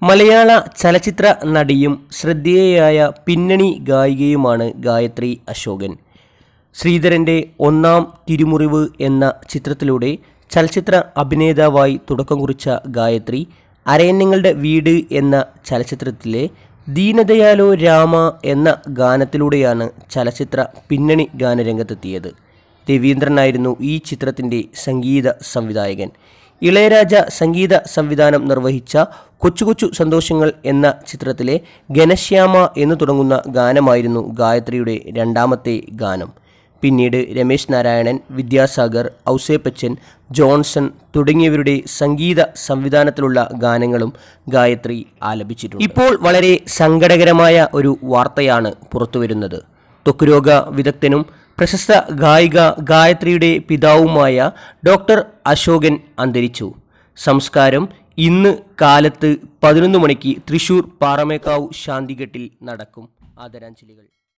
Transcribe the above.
മലയാള ചലച്ചിത്ര നടിയും ശ്രദ്ധേയയായ പിന്നണി ഗായികയുമാണ് ഗായത്രി അശോകൻ ശ്രീധരൻ്റെ ഒന്നാം തിരുമുറിവ് എന്ന ചിത്രത്തിലൂടെ ചലച്ചിത്ര അഭിനേതാവായി തുടക്കം കുറിച്ച ഗായത്രി അരയന്നങ്ങളുടെ വീട് എന്ന ചലച്ചിത്രത്തിലെ ദീനദയാലോ രാമ എന്ന ഗാനത്തിലൂടെയാണ് ചലച്ചിത്ര പിന്നണി ഗാനരംഗത്തെത്തിയത് രവീന്ദ്രനായിരുന്നു ഈ ചിത്രത്തിൻ്റെ സംഗീത സംവിധായകൻ ഇളയരാജ സംഗീത സംവിധാനം നിർവഹിച്ച കൊച്ചു കൊച്ചു സന്തോഷങ്ങൾ എന്ന ചിത്രത്തിലെ ഘനശ്യാമ എന്ന് തുടങ്ങുന്ന ഗാനമായിരുന്നു ഗായത്രിയുടെ രണ്ടാമത്തെ ഗാനം പിന്നീട് രമേശ് നാരായണൻ വിദ്യാസാഗർ ഔസേപ്പച്ചൻ ജോൺസൺ തുടങ്ങിയവരുടെ സംഗീത സംവിധാനത്തിലുള്ള ഗാനങ്ങളും ഗായത്രി ആലപിച്ചിട്ടുണ്ട് ഇപ്പോൾ വളരെ സങ്കടകരമായ ഒരു വാർത്തയാണ് പുറത്തുവരുന്നത് ത്വക്കുരോഗ വിദഗ്ധനും പ്രശസ്ത ഗായിക ഗായത്രിയുടെ പിതാവുമായ ഡോക്ടർ അശോകൻ അന്തരിച്ചു സംസ്കാരം ഇന്ന് കാലത്ത് പതിനൊന്ന് മണിക്ക് തൃശൂർ പാറമേക്കാവ് ശാന്തിഘട്ടിൽ നടക്കും ആദരാഞ്ജലികൾ